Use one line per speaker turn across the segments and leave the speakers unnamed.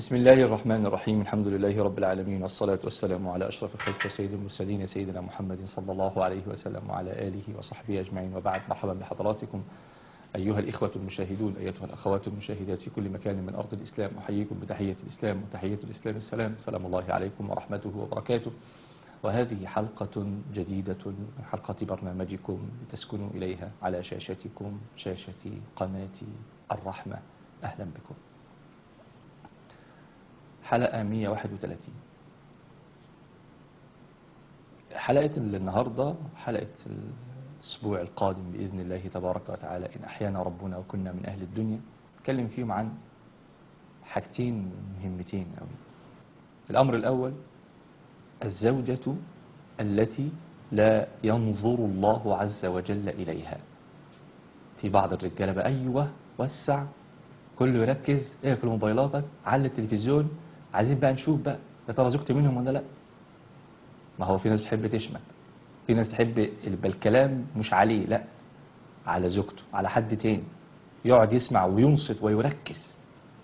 بسم الله الرحمن الرحيم الحمد لله رب العالمين والصلاة والسلام على أشرف الخلق سيد المرسلين سيدنا محمد صلى الله عليه وسلم وعلى آله وصحبه أجمعين وبعد مرحبا بحضراتكم أيها الإخوة المشاهدون أيتها الأخوات المشاهدات في كل مكان من أرض الإسلام أحييكم بتحية الإسلام وتحية الإسلام السلام سلام الله عليكم ورحمته وبركاته وهذه حلقة جديدة من حلقة برنامجكم لتسكنوا إليها على شاشتكم شاشة قناة الرحمة أهلا بكم حلقة 131 حلقة النهاردة حلقة الأسبوع القادم بإذن الله تبارك وتعالى إن أحيانا ربنا وكنا من أهل الدنيا نتكلم فيهم عن حاجتين مهمتين أوي الأمر الأول الزوجة التي لا ينظر الله عز وجل إليها في بعض الرجالة بقى أيوة وسع كله يركز اقفل موبايلاتك على التلفزيون عايزين بقى نشوف بقى يا ترى زوجتي منهم ولا لا ما هو في ناس بتحب تشمت في ناس تحب يبقى الكلام مش عليه لا على زوجته على حد تاني يقعد يسمع وينصت ويركز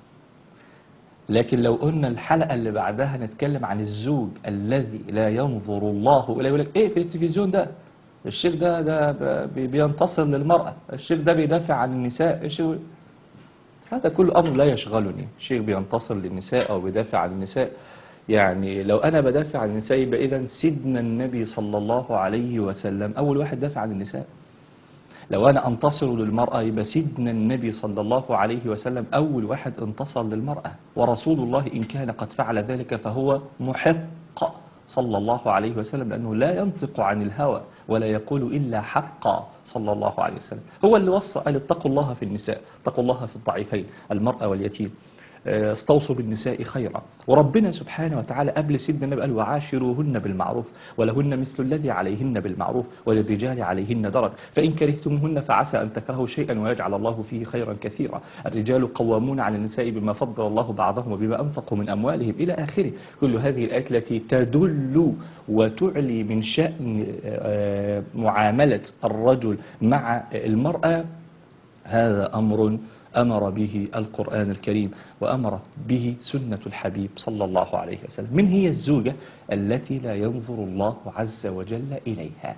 لكن لو قلنا الحلقة اللي بعدها نتكلم عن الزوج الذي لا ينظر الله إليه يقول لك ايه في التلفزيون ده الشيخ ده ده بي- بينتصر للمرأة الشيخ ده بيدافع عن النساء الشيخ هذا كل أمر لا يشغلني شيخ بينتصر للنساء أو بيدافع عن النساء يعني لو أنا بدافع عن النساء يبقى إذا سيدنا النبي صلى الله عليه وسلم أول واحد دافع عن النساء لو أنا أنتصر للمرأة يبقى سيدنا النبي صلى الله عليه وسلم أول واحد انتصر للمرأة ورسول الله إن كان قد فعل ذلك فهو محق صلى الله عليه وسلم لأنه لا ينطق عن الهوى ولا يقول إلا حقا صلى الله عليه وسلم هو اللي وصى قال اتقوا الله في النساء اتقوا الله في الضعيفين المرأة واليتيم آه، استوصوا بالنساء خيرا وربنا سبحانه وتعالى قبل سيدنا النبي قال وعاشروهن بالمعروف ولهن مثل الذي عليهن بالمعروف وللرجال عليهن درج فإن كرهتموهن فعسى أن تكرهوا شيئا ويجعل الله فيه خيرا كثيرا الرجال قوامون على النساء بما فضل الله بعضهم وبما أنفقوا من أموالهم إلى آخره كل هذه الآيات التي تدل وتعلي من شأن آه، معاملة الرجل مع المرأة هذا أمر أمر به القرآن الكريم وأمرت به سنة الحبيب صلى الله عليه وسلم من هي الزوجة التي لا ينظر الله عز وجل إليها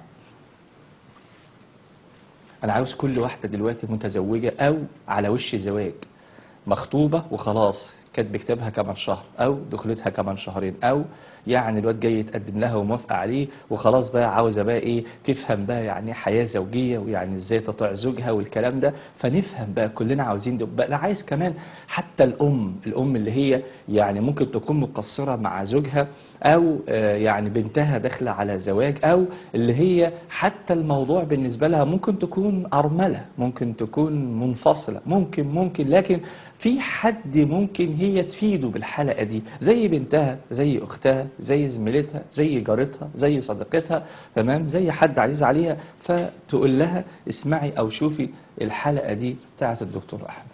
أنا عاوز كل واحدة دلوقتي متزوجة أو على وش زواج مخطوبة وخلاص كاتب كتابها كمان شهر أو دخلتها كمان شهرين أو يعني الواد جاي يتقدم لها وموافقة عليه وخلاص بقى عاوزة بقى إيه تفهم بقى يعني إيه حياة زوجية ويعني إزاي تطيع زوجها والكلام ده فنفهم بقى كلنا عاوزين ده بقى أنا عايز كمان حتى الأم الأم اللي هي يعني ممكن تكون مقصرة مع زوجها أو آه، يعني بنتها داخلة على زواج أو اللي هي حتى الموضوع بالنسبة لها ممكن تكون أرملة ممكن تكون منفصلة ممكن ممكن لكن في حد ممكن هي تفيده بالحلقة دي زي بنتها زي أختها زي زميلتها زي جارتها زي صديقتها تمام زي حد عزيز عليها فتقول لها اسمعي أو شوفي الحلقة دي بتاعت الدكتور أحمد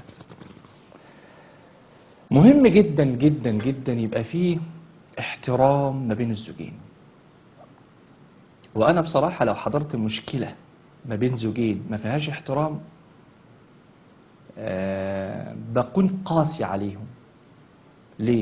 مهم جدا جدا جدا يبقى فيه احترام ما بين الزوجين وأنا بصراحة لو حضرت مشكلة ما بين زوجين ما فيهاش احترام آه بكون قاسي عليهم ليه؟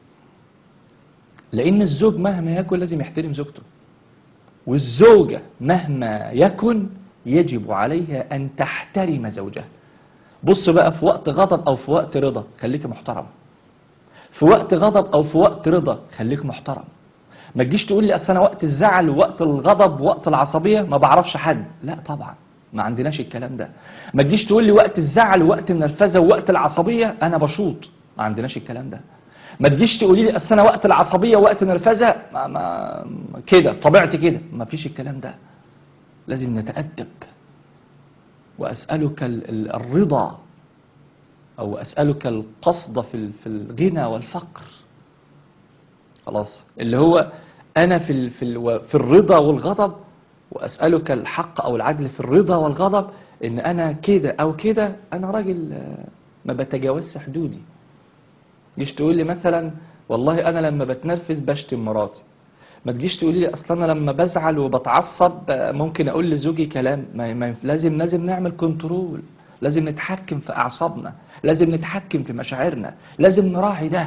لأن الزوج مهما يكن لازم يحترم زوجته والزوجة مهما يكن يجب عليها أن تحترم زوجها بص بقى في وقت غضب أو في وقت رضا خليك محترم في وقت غضب أو في وقت رضا خليك محترم ما تجيش تقول لي أصل أنا وقت الزعل ووقت الغضب ووقت العصبية ما بعرفش حد لا طبعا ما عندناش الكلام ده ما تجيش تقول لي وقت الزعل ووقت النرفزة ووقت العصبية أنا بشوط ما عندناش الكلام ده ما تجيش تقولي لي اصل انا وقت العصبيه وقت النرفزه ما ما كده طبيعتي كده ما فيش الكلام ده لازم نتأدب وأسألك ال- ال- الرضا أو أسألك القصد في ال- في الغنى والفقر خلاص اللي هو أنا في ال- في ال- في الرضا والغضب وأسألك الحق أو العدل في الرضا والغضب إن أنا كده أو كده أنا راجل آه، ما بتجاوزش حدودي تجيش تقول لي مثلا والله انا لما بتنرفز بشتم مراتي ما تجيش تقولي لي اصل انا لما بزعل وبتعصب آه، ممكن اقول لزوجي كلام ما ما لازم لازم نعمل كنترول لازم نتحكم في اعصابنا لازم نتحكم في مشاعرنا لازم نراعي ده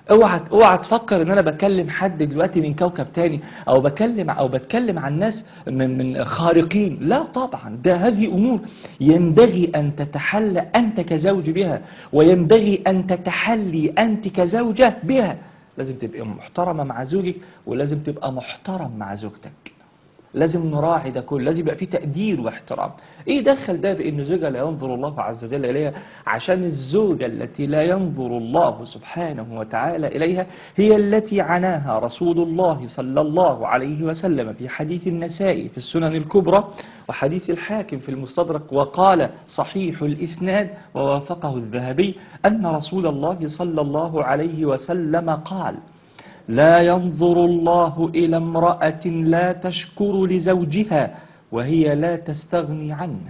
اوعى اوعى تفكر ان انا بكلم حد دلوقتي من كوكب تاني او بكلم او بتكلم عن ناس من من خارقين لا طبعا ده هذه امور ينبغي ان تتحلى انت كزوج بها وينبغي ان تتحلي انت كزوجة بها لازم تبقى محترمة مع زوجك ولازم تبقى محترم مع زوجتك لازم نراعي ده كله لازم يبقى فيه تقدير واحترام ايه دخل ده بان زوجها لا ينظر الله عز وجل اليها عشان الزوجة التي لا ينظر الله سبحانه وتعالى اليها هي التي عناها رسول الله صلى الله عليه وسلم في حديث النسائي في السنن الكبرى وحديث الحاكم في المستدرك وقال صحيح الإسناد ووافقه الذهبي أن رسول الله صلى الله عليه وسلم قال لا ينظر الله إلى امرأة لا تشكر لزوجها وهي لا تستغني عنه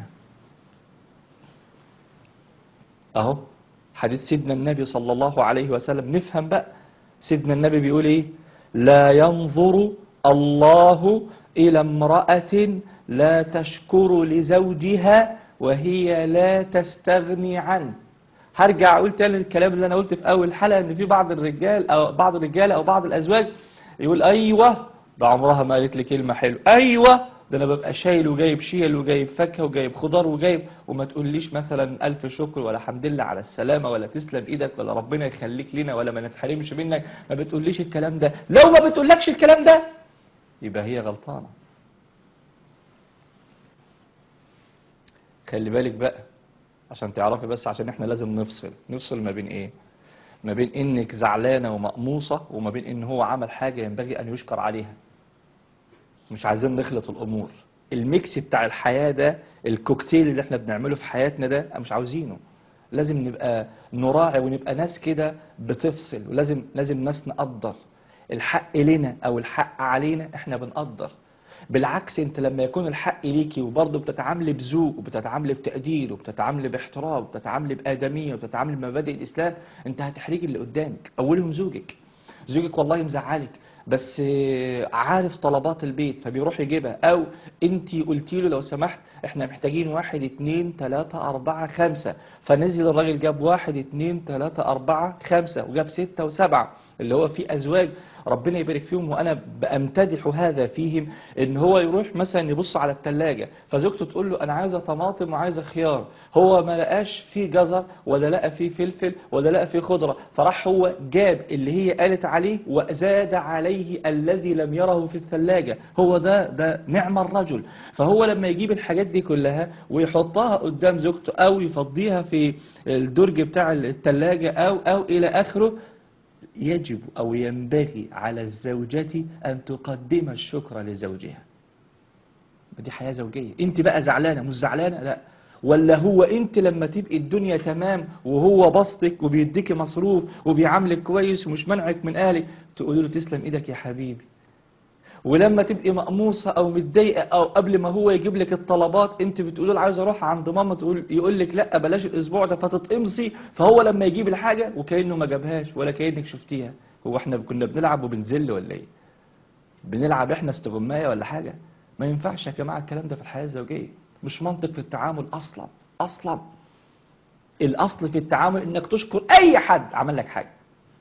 أهو حديث سيدنا النبي صلى الله عليه وسلم نفهم بقى سيدنا النبي بيقول إيه لا ينظر الله إلى امرأة لا تشكر لزوجها وهي لا تستغني عنه هرجع اقول تاني الكلام اللي انا قلت في اول حلقه ان في بعض الرجال او بعض الرجاله او بعض الازواج يقول ايوه ده عمرها ما قالت لي كلمه حلوه ايوه ده انا ببقى شايل وجايب شيل وجايب فاكهه وجايب خضار وجايب وما تقوليش مثلا الف شكر ولا حمد لله على السلامه ولا تسلم ايدك ولا ربنا يخليك لنا ولا ما نتحرمش منك ما بتقوليش الكلام ده لو ما بتقولكش الكلام ده يبقى هي غلطانه خلي بالك بقى عشان تعرفي بس عشان احنا لازم نفصل نفصل ما بين ايه ما بين انك زعلانة ومقموصة وما بين ان هو عمل حاجة ينبغي ان يشكر عليها مش عايزين نخلط الامور الميكس بتاع الحياة ده الكوكتيل اللي احنا بنعمله في حياتنا ده مش عاوزينه لازم نبقى نراعي ونبقى ناس كده بتفصل ولازم لازم ناس نقدر الحق لنا او الحق علينا احنا بنقدر بالعكس انت لما يكون الحق ليكي وبرضه بتتعاملي بذوق وبتتعاملي بتقدير وبتتعاملي باحترام وبتتعاملي بآدمية وبتتعاملي بمبادئ الإسلام انت هتحرجي اللي قدامك أولهم زوجك زوجك والله مزعلك بس عارف طلبات البيت فبيروح يجيبها او انت قلتي له لو سمحت احنا محتاجين واحد اتنين تلاتة اربعة خمسة فنزل الراجل جاب واحد اتنين تلاتة اربعة خمسة وجاب ستة وسبعة اللي هو في ازواج ربنا يبارك فيهم وانا بامتدح هذا فيهم ان هو يروح مثلا يبص على الثلاجه فزوجته تقول له انا عايزه طماطم وعايزه خيار هو ما لقاش فيه جزر ولا لقى فيه فلفل ولا لقى فيه خضره فراح هو جاب اللي هي قالت عليه وزاد عليه الذي لم يره في الثلاجه هو ده ده نعم الرجل فهو لما يجيب الحاجات دي كلها ويحطها قدام زوجته او يفضيها في الدرج بتاع الثلاجه او او الى اخره يجب أو ينبغي على الزوجة أن تقدم الشكر لزوجها دي حياة زوجية انت بقى زعلانة مش زعلانة لا ولا هو انت لما تبقي الدنيا تمام وهو بسطك وبيديك مصروف وبيعاملك كويس ومش منعك من اهلك تقولي له تسلم ايدك يا حبيبي ولما تبقي مقموصة او متضايقة او قبل ما هو يجيب لك الطلبات انت بتقول له عايز اروح عند ماما تقول يقول لك لا بلاش الاسبوع ده فتتقمصي فهو لما يجيب الحاجة وكأنه ما جابهاش ولا كأنك شفتيها هو احنا كنا بنلعب وبنزل ولا ايه بنلعب احنا استغماية ولا حاجة ما ينفعش يا جماعة الكلام ده في الحياة الزوجية مش منطق في التعامل اصلا اصلا الاصل في التعامل انك تشكر اي حد عمل لك حاجة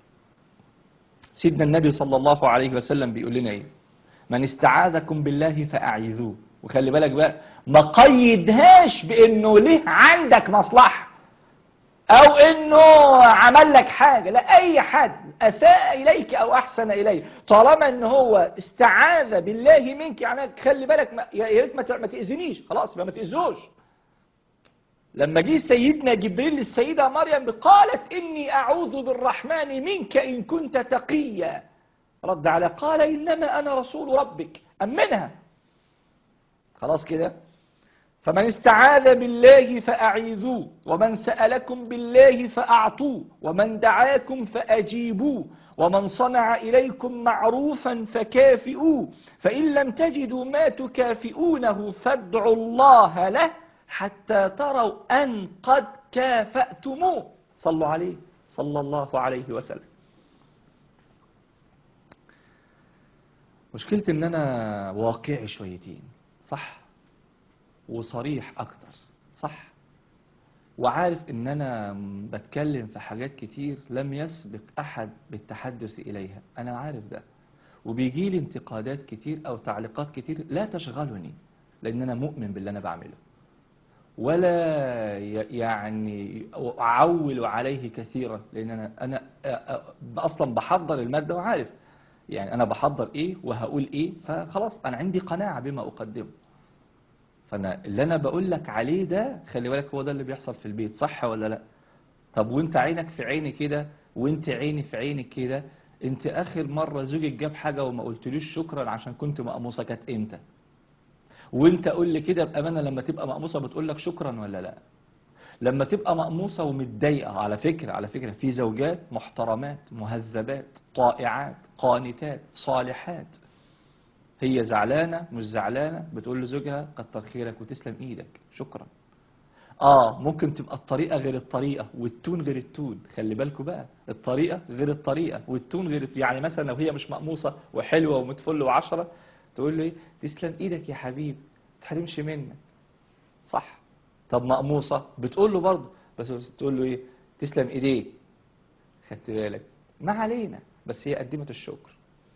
سيدنا النبي صلى الله عليه وسلم بيقول لنا ايه من استعاذكم بالله فأعيذوه وخلي بالك بقى ما قيدهاش بانه ليه عندك مصلحة او انه عمل لك حاجة لا اي حد اساء اليك او احسن اليك طالما ان هو استعاذ بالله منك يعني خلي بالك ما يا ريت ما ما تاذينيش خلاص ما تاذوش لما جه سيدنا جبريل للسيدة مريم قالت إني أعوذ بالرحمن منك إن كنت تقيا رد على قال إنما أنا رسول ربك أمنها خلاص كده فمن استعاذ بالله فأعيذوه ومن سألكم بالله فأعطوه ومن دعاكم فأجيبوه ومن صنع إليكم معروفا فكافئوه فإن لم تجدوا ما تكافئونه فادعوا الله له حتى تروا أن قد كافأتموه صلوا عليه صلى الله عليه وسلم مشكلتي ان انا واقعي شويتين صح وصريح اكتر صح وعارف ان انا بتكلم في حاجات كتير لم يسبق احد بالتحدث اليها انا عارف ده وبيجي لي انتقادات كتير او تعليقات كتير لا تشغلني لان انا مؤمن باللي انا بعمله ولا ي- يعني اعول عليه كثيرا لان انا انا أ- أ- اصلا بحضر الماده وعارف يعني انا بحضر ايه وهقول ايه فخلاص انا عندي قناعه بما اقدمه فانا اللي انا بقول لك عليه ده خلي بالك هو ده اللي بيحصل في البيت صح ولا لا طب وانت عينك في عيني كده وانت عيني في عينك كده انت اخر مره زوجك جاب حاجه وما قلتلوش شكرا عشان كنت مقموصه كانت امتى وانت قول لي كده بامانه لما تبقى مقموصه بتقول لك شكرا ولا لا لما تبقى مقموصه ومتضايقه على فكره على فكره في زوجات محترمات مهذبات طائعات قانتات صالحات هي زعلانه مش زعلانه بتقول لزوجها كتر خيرك وتسلم ايدك شكرا اه ممكن تبقى الطريقه غير الطريقه والتون غير التون خلي بالكوا بقى الطريقه غير الطريقه والتون غير التون. يعني مثلا لو هي مش مقموصه وحلوه ومتفل وعشرة تقول له ايه تسلم ايدك يا حبيبي ما تحرمش منك صح طب مقموصه بتقول له برضه بس تقول له ايه تسلم ايديه خدت بالك ما علينا بس هي قدمت الشكر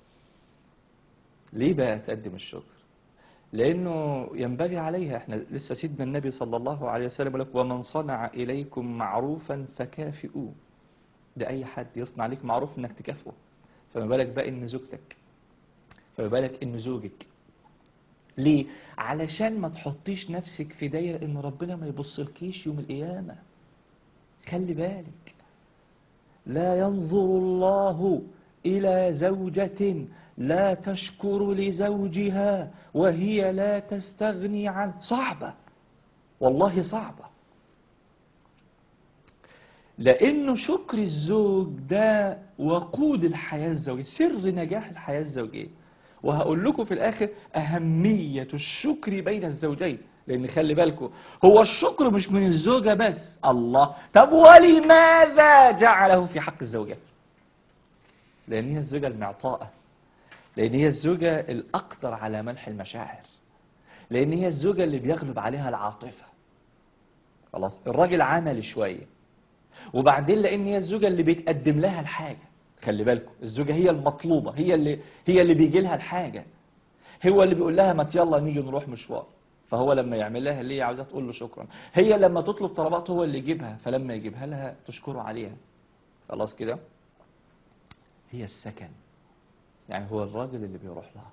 ليه بقى تقدم الشكر لانه ينبغي عليها احنا لسه سيدنا النبي صلى الله عليه وسلم يقول لك ومن صنع اليكم معروفا فكافئوه ده اي حد يصنع عليك معروف انك تكافئه فما بالك بقى ان زوجتك فما بالك ان زوجك ليه علشان ما تحطيش نفسك في دايره ان ربنا ما يبصلكيش يوم القيامه خلي بالك لا ينظر الله إلى زوجة لا تشكر لزوجها وهي لا تستغني عنه صعبة والله صعبة لأنه شكر الزوج ده وقود الحياة الزوجية سر نجاح الحياة الزوجية وهقول لكم في الآخر أهمية الشكر بين الزوجين لأن خلي بالكم هو الشكر مش من الزوجة بس الله طب ولماذا جعله في حق الزوجة لأن هي الزوجة المعطاءة لأن هي الزوجة الأقدر على منح المشاعر لأن هي الزوجة اللي بيغلب عليها العاطفة خلاص الراجل عملي شوية وبعدين لأن هي الزوجة اللي بيتقدم لها الحاجة خلي بالكم الزوجة هي المطلوبة هي اللي هي اللي بيجي لها الحاجة هو اللي بيقول لها ما يلا نيجي نروح مشوار فهو لما يعمل لها اللي هي عاوزاه تقول له شكرا هي لما تطلب طلبات هو اللي يجيبها فلما يجيبها لها تشكره عليها خلاص كده هي السكن يعني هو الراجل اللي بيروح لها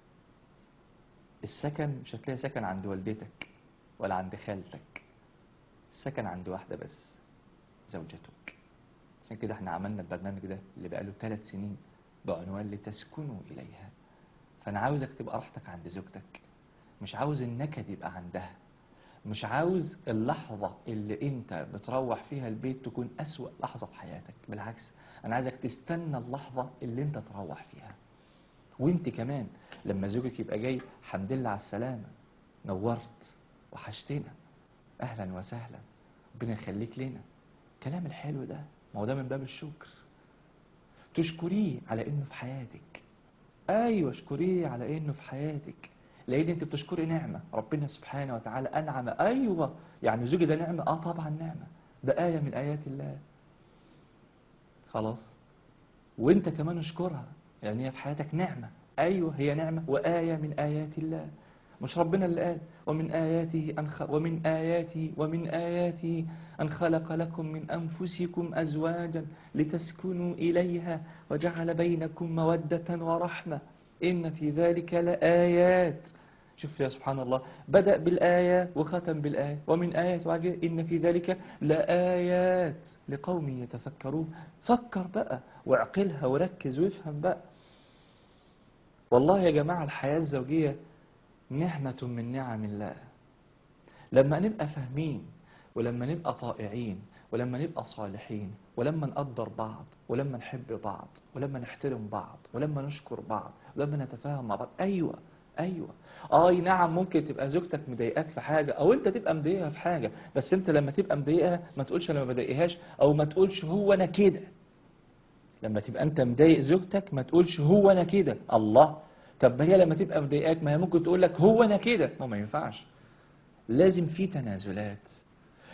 السكن مش هتلاقي سكن عند والدتك ولا عند خالتك السكن عند واحدة بس زوجتك عشان كده احنا عملنا البرنامج ده اللي بقاله ثلاث سنين بعنوان لتسكنوا إليها فأنا عاوزك تبقى راحتك عند زوجتك مش عاوز النكد يبقى عندها مش عاوز اللحظة اللي انت بتروح فيها البيت تكون أسوأ لحظة في حياتك بالعكس أنا عايزك تستنى اللحظة اللي انت تروح فيها وانت كمان لما زوجك يبقى جاي حمد لله على السلامة نورت وحشتنا أهلا وسهلا ربنا يخليك لنا كلام الحلو ده ما هو ده من باب الشكر تشكريه على انه في حياتك ايوه اشكريه على انه في حياتك لان انت بتشكري نعمه ربنا سبحانه وتعالى انعم ايوه يعني زوجي ده نعمه اه طبعا نعمه ده ايه من ايات الله خلاص وانت كمان اشكرها يعني هي في حياتك نعمه ايوه هي نعمه وايه من ايات الله مش ربنا اللي قال ومن آياته أن خ... ومن آياته ومن آياته أن خلق لكم من أنفسكم أزواجا لتسكنوا إليها وجعل بينكم مودة ورحمة إن في ذلك لآيات شوف يا سبحان الله بدأ بالآية وختم بالآية ومن آيات وعجل إن في ذلك لآيات لقوم يتفكرون فكر بقى واعقلها وركز وافهم بقى والله يا جماعة الحياة الزوجية نعمة من نعم الله لما نبقى فاهمين ولما نبقى طائعين ولما نبقى صالحين ولما نقدر بعض ولما نحب بعض ولما نحترم بعض ولما نشكر بعض ولما نتفاهم مع بعض ايوه ايوه اي نعم ممكن تبقى زوجتك مضايقاك في حاجه او انت تبقى مضايقها في حاجه بس انت لما تبقى مضايقها ما تقولش انا ما بضايقهاش او ما تقولش هو انا كده لما تبقى انت مضايق زوجتك ما تقولش هو انا كده الله طب ما هي لما تبقى مضايقاك ما هي ممكن تقول لك هو انا كده ما ما ينفعش لازم في تنازلات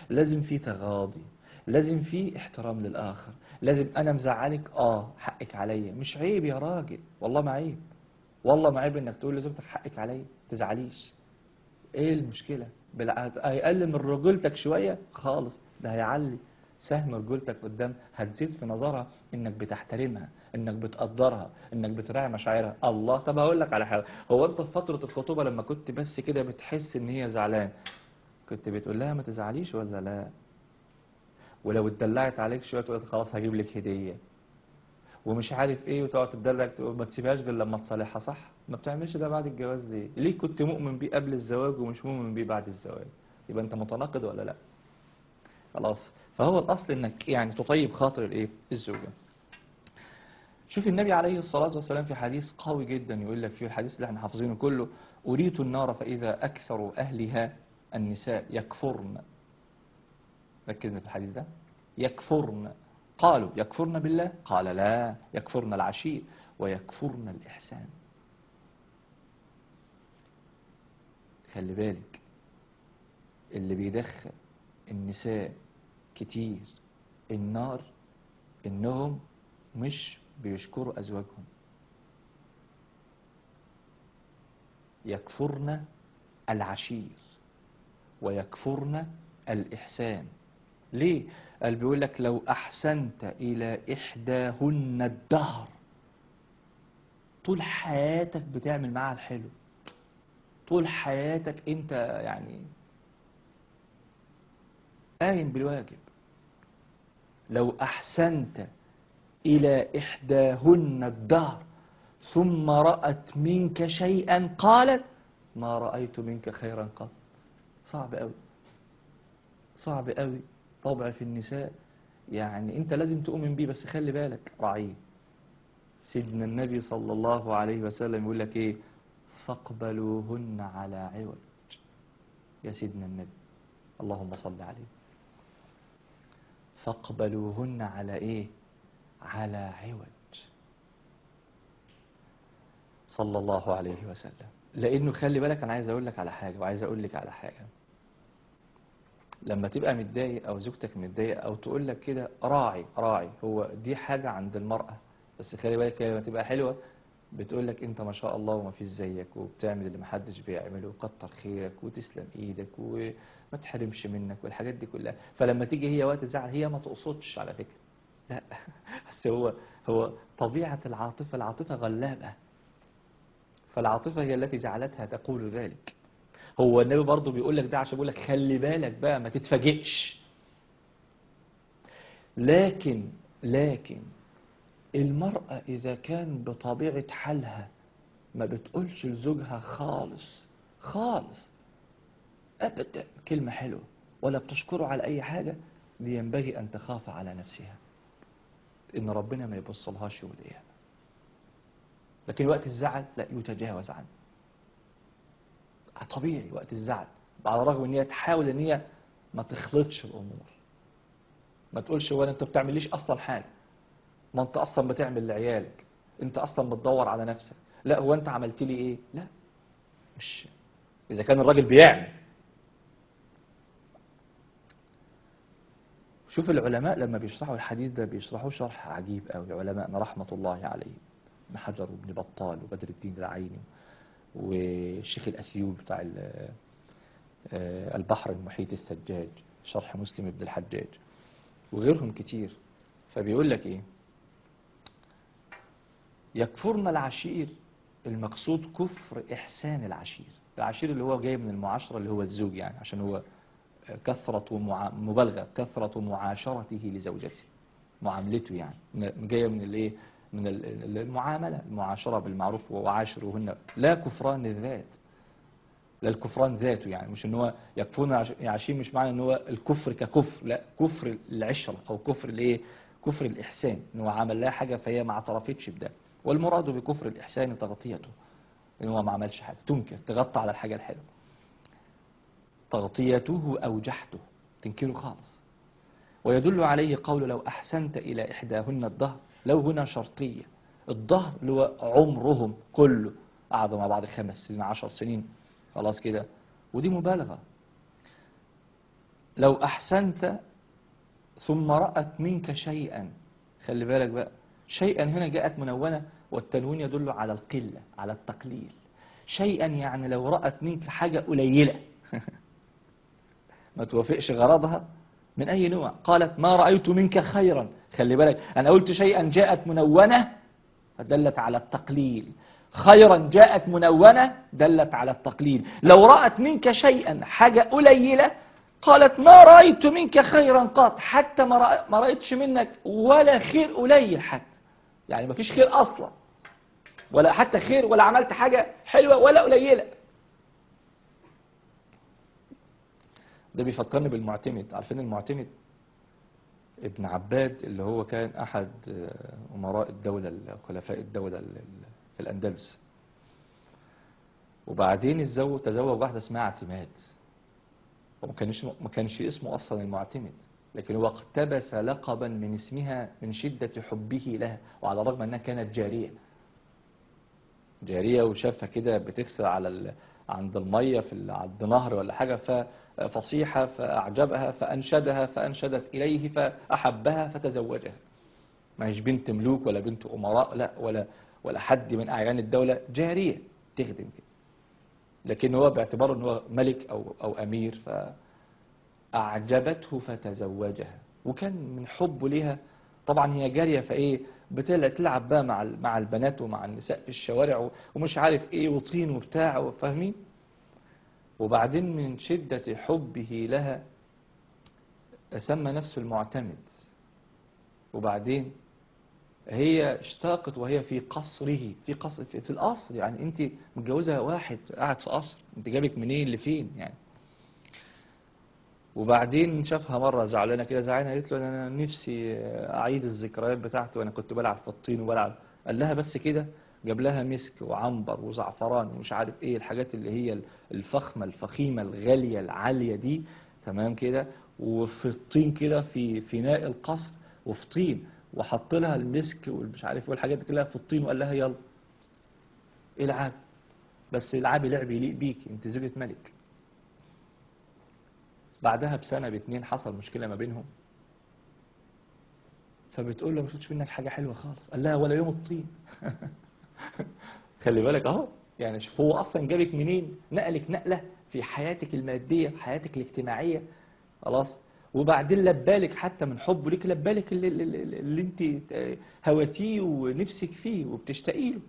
لازم في تغاضي لازم في احترام للآخر لازم أنا مزعلك آه حقك عليا مش عيب يا راجل والله ما عيب والله ما عيب إنك تقول لزوجتك حقك عليا تزعليش إيه المشكلة بالع- هيقلل من رجولتك شوية خالص ده هيعلي سهم رجولتك قدام هتزيد في نظرها انك بتحترمها انك بتقدرها انك بتراعي مشاعرها الله طب هقول لك على حاجه هو انت في فتره الخطوبه لما كنت بس كده بتحس ان هي زعلان كنت بتقول لها ما تزعليش ولا لا ولو اتدلعت عليك شويه تقول لها خلاص هجيب لك هديه ومش عارف ايه وتقعد تدلع تقول ما تسيبهاش غير لما تصالحها صح ما بتعملش ده بعد الجواز ليه ليه كنت مؤمن بيه قبل الزواج ومش مؤمن بيه بعد الزواج يبقى انت متناقض ولا لا خلاص فهو الاصل انك يعني تطيب خاطر الايه الزوجه شوف النبي عليه الصلاة والسلام في حديث قوي جدا يقول لك فيه الحديث اللي احنا حافظينه كله أريت النار فإذا أكثر أهلها النساء يكفرن ركزنا في الحديث ده يكفرن قالوا يكفرن بالله قال لا يكفرن العشير ويكفرن الإحسان خلي بالك اللي بيدخل النساء كتير النار انهم مش بيشكروا ازواجهم يكفرن العشير ويكفرن الاحسان ليه قال بيقول لك لو احسنت الى احداهن الدهر طول حياتك بتعمل معاها الحلو طول حياتك انت يعني قايم بالواجب لو أحسنت إلى إحداهن الدهر ثم رأت منك شيئا قالت ما رأيت منك خيرا قط صعب أوي صعب أوي طبع في النساء يعني أنت لازم تؤمن بيه بس خلي بالك راعيه سيدنا النبي صلى الله عليه وسلم يقول لك إيه فاقبلوهن على عوج يا سيدنا النبي اللهم صل عليه فاقبلوهن على ايه على عوج صلى الله عليه وسلم لانه خلي بالك انا عايز اقول لك على حاجه وعايز اقول لك على حاجه لما تبقى متضايق او زوجتك متضايقه او تقول لك كده راعي راعي هو دي حاجه عند المراه بس خلي بالك لما تبقى حلوه بتقول لك انت ما شاء الله وما فيش زيك وبتعمل اللي محدش بيعمله وكتر خيرك وتسلم ايدك وما تحرمش منك والحاجات دي كلها فلما تيجي هي وقت الزعل هي ما تقصدش على فكره لا بس هو هو طبيعه العاطفه العاطفه غلابه فالعاطفه هي التي جعلتها تقول ذلك هو النبي برضه بيقول لك ده عشان بيقول لك خلي بالك بقى ما تتفاجئش لكن لكن المرأة إذا كان بطبيعة حالها ما بتقولش لزوجها خالص خالص أبدا كلمة حلوة ولا بتشكره على أي حاجة دي ينبغي أن تخاف على نفسها إن ربنا ما يبصلهاش يوم القيامة لكن وقت الزعل لا يتجاوز عنه طبيعي وقت الزعل على الرغم ان هي تحاول ان هي ما تخلطش الامور ما تقولش هو انت بتعمليش اصلا حاجه ما انت اصلا بتعمل لعيالك انت اصلا بتدور على نفسك لا هو انت عملت لي ايه لا مش اذا كان الراجل بيعمل شوف العلماء لما بيشرحوا الحديث ده بيشرحوه شرح عجيب قوي علماءنا رحمه الله عليهم ابن حجر وابن بطال وبدر الدين العيني والشيخ الأثيوب بتاع ال- آه، البحر المحيط الثجاج شرح مسلم ابن الحجاج وغيرهم كتير فبيقول لك ايه يكفرن العشير المقصود كفر إحسان العشير العشير اللي هو جاي من المعاشرة اللي هو الزوج يعني عشان هو كثرة مع... مبالغة كثرة معاشرته لزوجته معاملته يعني م- جاية من الايه من ال- المعاملة المعاشرة بالمعروف وعاشروهن لا كفران الذات لا الكفران ذاته يعني مش ان هو يكفرون عش- عشير مش معنى ان هو الكفر ككفر لا كفر العشرة او كفر الايه كفر الاحسان ان هو عمل لها حاجة فهي ما اعترفتش بده والمراد بكفر الاحسان تغطيته ان هو ما عملش حاجة تنكر تغطى على الحاجة الحلوة تغطيته او جحده تنكره خالص ويدل عليه قول لو أحسنت إلى إحداهن الظهر لو هنا شرطية الظهر اللي هو عمرهم كله قعدوا مع بعض خمس سنين عشر سنين خلاص كده ودي مبالغة لو أحسنت ثم رأت منك شيئا خلي بالك بقى شيئا هنا جاءت منونة والتنوين يدل على القلة على التقليل شيئا يعني لو رأت منك حاجة قليلة ما توافقش غرضها من أي نوع قالت ما رأيت منك خيرا خلي بالك أنا قلت شيئا جاءت منونة فدلت على التقليل خيرا جاءت منونة دلت على التقليل لو رأت منك شيئا حاجة قليلة قالت ما رأيت منك خيرا قط حتى ما رأ- ما رأيتش منك ولا خير قليل حتى يعني ما فيش خير أصلا ولا حتى خير ولا عملت حاجة حلوة ولا قليلة ده بيفكرني بالمعتمد عارفين المعتمد ابن عباد اللي هو كان أحد آه، أمراء الدولة خلفاء الدولة ال- ال- في الأندلس وبعدين الزوج تزوج واحدة اسمها اعتماد وما كانش ما كانش اسمه أصلا المعتمد لكن هو اقتبس لقبا من اسمها من شدة حبه لها وعلى الرغم أنها كانت جارية جارية وشافها كده بتغسل على ال... عند المية في ال... عند نهر ولا حاجة ففصيحة فأعجبها فأنشدها فأنشدت إليه فأحبها فتزوجها ما هيش بنت ملوك ولا بنت أمراء لا ولا ولا حد من أعيان الدولة جارية تخدم كده لكن هو باعتباره ان هو ملك او او امير فاعجبته فتزوجها وكان من حبه ليها طبعا هي جاريه فايه بتلعب تلعب بقى مع ال- مع البنات ومع النساء في الشوارع و- ومش عارف ايه وطين وبتاع فاهمين وبعدين من شده حبه لها سمى نفسه المعتمد وبعدين هي اشتاقت وهي في قصره في قصر في, في القصر يعني انت متجوزه واحد قاعد في قصر انت جابك منين لفين يعني وبعدين شافها مره زعلانه كده زعلانه قالت له انا نفسي اعيد الذكريات بتاعتي وانا كنت بلعب في الطين وبلعب قال لها بس كده جاب لها مسك وعنبر وزعفران ومش عارف ايه الحاجات اللي هي الفخمه الفخيمه الغاليه العاليه دي تمام كده وفي الطين كده في فناء القصر وفي طين وحط لها المسك والمش عارف ايه والحاجات دي كلها في الطين وقال لها يلا العب بس العبي لعب يليق بيك انت زوجة ملك بعدها بسنة باتنين حصل مشكلة ما بينهم فبتقول له ما شفتش منك حاجة حلوة خالص قال لها ولا يوم الطين خلي بالك اهو يعني شوف هو اصلا جابك منين نقلك نقلة في حياتك المادية حياتك الاجتماعية خلاص وبعدين لبالك حتى من حبه ليك لبالك اللي, اللي, اللي انت هواتيه ونفسك فيه وبتشتاقي له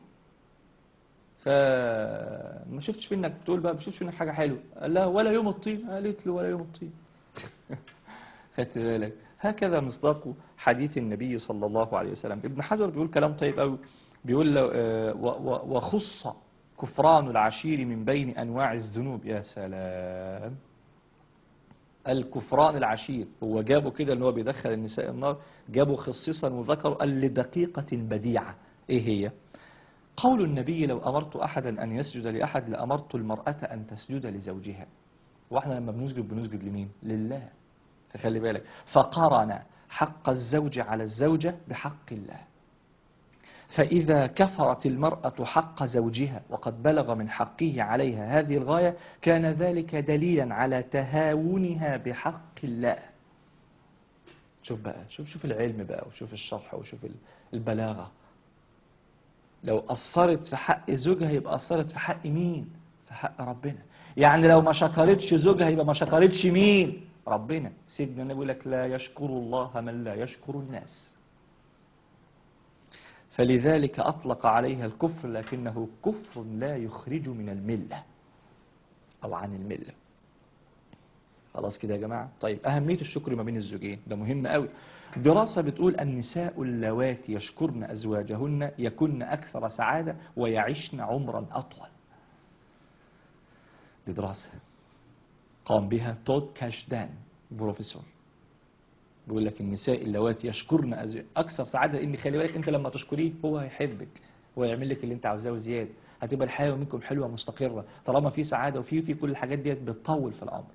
فما شفتش منك بتقول بقى ما شفتش منك حاجه حلوه قال لها ولا يوم الطين قالت له ولا يوم الطين خدت بالك هكذا مصداق حديث النبي صلى الله عليه وسلم ابن حجر بيقول كلام طيب قوي بيقول له آه، و- و- وخص كفران العشير من بين انواع الذنوب يا سلام الكفران العشير هو جابه كده ان هو بيدخل النساء النار جابه خصيصا وذكروا قال لدقيقة بديعة ايه هي قول النبي لو أمرت أحدا أن يسجد لأحد لأمرت المرأة أن تسجد لزوجها واحنا لما بنسجد بنسجد لمين لله فخلي بالك فقرن حق الزوج على الزوجة بحق الله فإذا كفرت المرأة حق زوجها وقد بلغ من حقه عليها هذه الغاية كان ذلك دليلا على تهاونها بحق الله شوف بقى شوف شوف العلم بقى وشوف الشرح وشوف ال- البلاغة لو قصرت في حق زوجها يبقى قصرت في حق مين في حق ربنا يعني لو ما شكرتش زوجها يبقى ما شكرتش مين ربنا سيدنا النبي يقول لك لا يشكر الله من لا يشكر الناس فلذلك أطلق عليها الكفر لكنه كفر لا يخرج من الملة أو عن الملة خلاص كده يا جماعة طيب أهمية الشكر ما بين الزوجين ده مهم قوي دراسة بتقول النساء اللواتي يشكرن أزواجهن يكن أكثر سعادة ويعشن عمرا أطول دي دراسة قام بها تود كاشدان بروفيسور بيقول لك النساء اللواتي يشكرن أز- أكثر سعادة لأن خلي بالك أنت لما تشكريه هو هيحبك هو يعمل لك اللي أنت عاوزاه وزيادة هتبقى الحياة منكم حلوة مستقرة طالما في سعادة وفي في كل الحاجات ديت بتطول في الأمر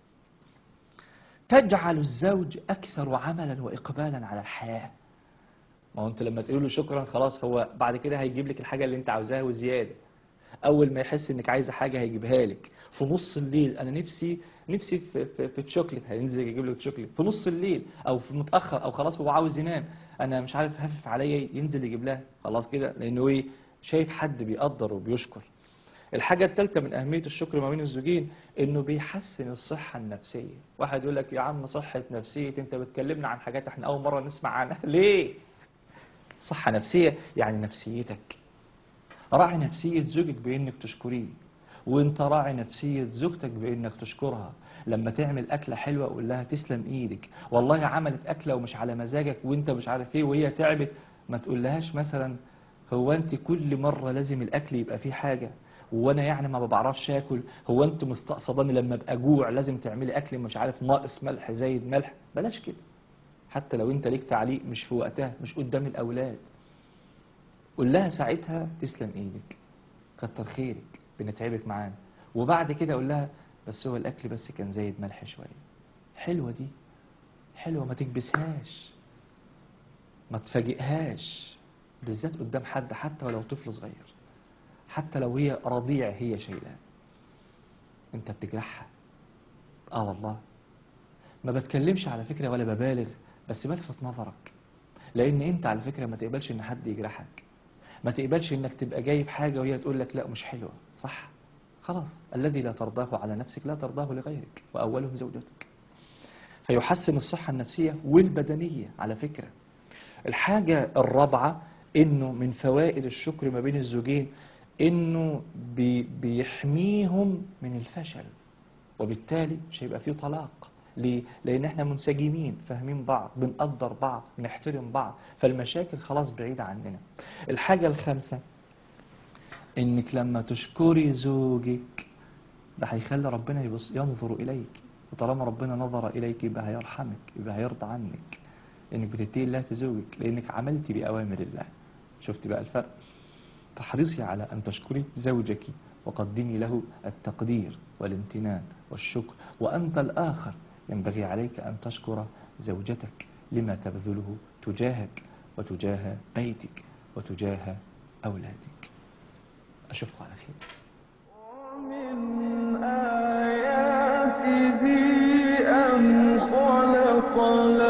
تجعل الزوج أكثر عملا وإقبالا على الحياة ما هو أنت لما تقول له شكرا خلاص هو بعد كده هيجيب لك الحاجة اللي أنت عاوزاها وزيادة اول ما يحس انك عايزه حاجه هيجيبها لك في نص الليل انا نفسي نفسي في في, في تشوكلت هينزل يجيب لك تشوكلت في نص الليل او في متاخر او خلاص هو عاوز ينام انا مش عارف هفف عليا ينزل يجيب لها خلاص كده لانه ايه شايف حد بيقدر وبيشكر الحاجة الثالثة من أهمية الشكر ما بين الزوجين إنه بيحسن الصحة النفسية واحد يقول لك يا عم صحة نفسية أنت بتكلمنا عن حاجات إحنا أول مرة نسمع عنها ليه صحة نفسية يعني نفسيتك راعي نفسية زوجك بإنك تشكريه وانت راعي نفسية زوجتك بإنك تشكرها لما تعمل أكلة حلوة قول لها تسلم إيدك والله عملت أكلة ومش على مزاجك وانت مش عارف إيه وهي تعبت ما تقولهاش مثلا هو انت كل مرة لازم الأكل يبقى فيه حاجة وانا يعني ما بعرفش اكل هو انت مستقصداني لما ابقى جوع لازم تعملي اكل مش عارف ناقص ملح زايد ملح بلاش كده حتى لو انت ليك تعليق مش في وقتها مش قدام الاولاد قول لها ساعتها تسلم ايدك كتر خيرك بنتعبك معانا وبعد كده قول لها بس هو الاكل بس كان زايد ملح شويه حلوه دي حلوه ما تكبسهاش ما تفاجئهاش بالذات قدام حد حتى ولو طفل صغير حتى لو هي رضيع هي شايلاه انت بتجرحها اه والله ما بتكلمش على فكرة ولا ببالغ بس بلفت نظرك لان انت على فكرة ما تقبلش ان حد يجرحك ما تقبلش انك تبقى جايب حاجة وهي تقول لك لا مش حلوة صح خلاص الذي لا ترضاه على نفسك لا ترضاه لغيرك واولهم زوجتك فيحسن الصحة النفسية والبدنية على فكرة الحاجة الرابعة انه من فوائد الشكر ما بين الزوجين انه بي بيحميهم من الفشل وبالتالي مش هيبقى فيه طلاق ليه؟ لان احنا منسجمين فاهمين بعض بنقدر بعض بنحترم بعض فالمشاكل خلاص بعيدة عننا الحاجة الخامسة انك لما تشكري زوجك ده هيخلي ربنا يبص ينظر اليك وطالما ربنا نظر اليك يبقى هيرحمك يبقى هيرضى عنك انك بتتقي الله في زوجك لانك عملتي باوامر الله شفت بقى الفرق فاحرصي على أن تشكري زوجك وقدمي له التقدير والامتنان والشكر وأنت الآخر ينبغي عليك أن تشكر زوجتك لما تبذله تجاهك وتجاه بيتك وتجاه أولادك أشوفكم على خير
ومن آياته أن خلق